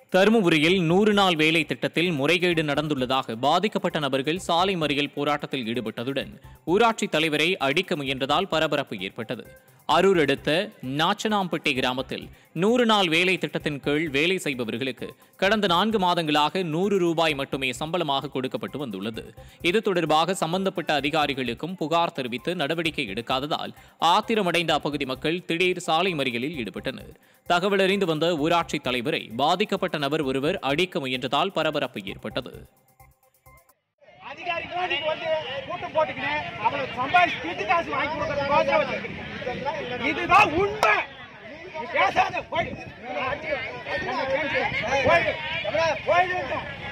தருமபுரியில் நூறு நாள் வேலை திட்டத்தில் முறைகேடு நடந்துள்ளதாக பாதிக்கப்பட்ட நபர்கள் சாலை மறியல் போராட்டத்தில் ஈடுபட்டதுடன் ஊராட்சித் தலைவரை அடிக்க முயன்றதால் பரபரப்பு ஏற்பட்டது அரூர் அடுத்த நாச்சனாம்பட்டி கிராமத்தில் நூறு நாள் வேலை திட்டத்தின் கீழ் வேலை செய்பவர்களுக்கு கடந்த நான்கு மாதங்களாக நூறு ரூபாய் மட்டுமே சம்பளமாக கொடுக்கப்பட்டு வந்துள்ளது இது தொடர்பாக சம்பந்தப்பட்ட அதிகாரிகளுக்கும் புகார் தெரிவித்து நடவடிக்கை எடுக்காததால் ஆத்திரமடைந்த அப்பகுதி மக்கள் திடீர் சாலை மறியலில் ஈடுபட்டனர் தகவல் அறிந்து வந்த ஊராட்சித் தலைவரை பாதிக்கப்பட்ட நபர் ஒருவர் அடிக்க முயன்றதால் பரபரப்பு ஏற்பட்டது அதிகாரிகள் நீங்க வந்து கூட்டம் போட்டுக்கிட்டு அவங்களுக்கு சம்பாதிச்சு திட்டு காசு வாங்கி கொடுக்கறதுக்கோசரம் வச்சிருக்கீங்க. இதுதான் உண்மை நீ பேசாத போய் போயிடு. போயிடு.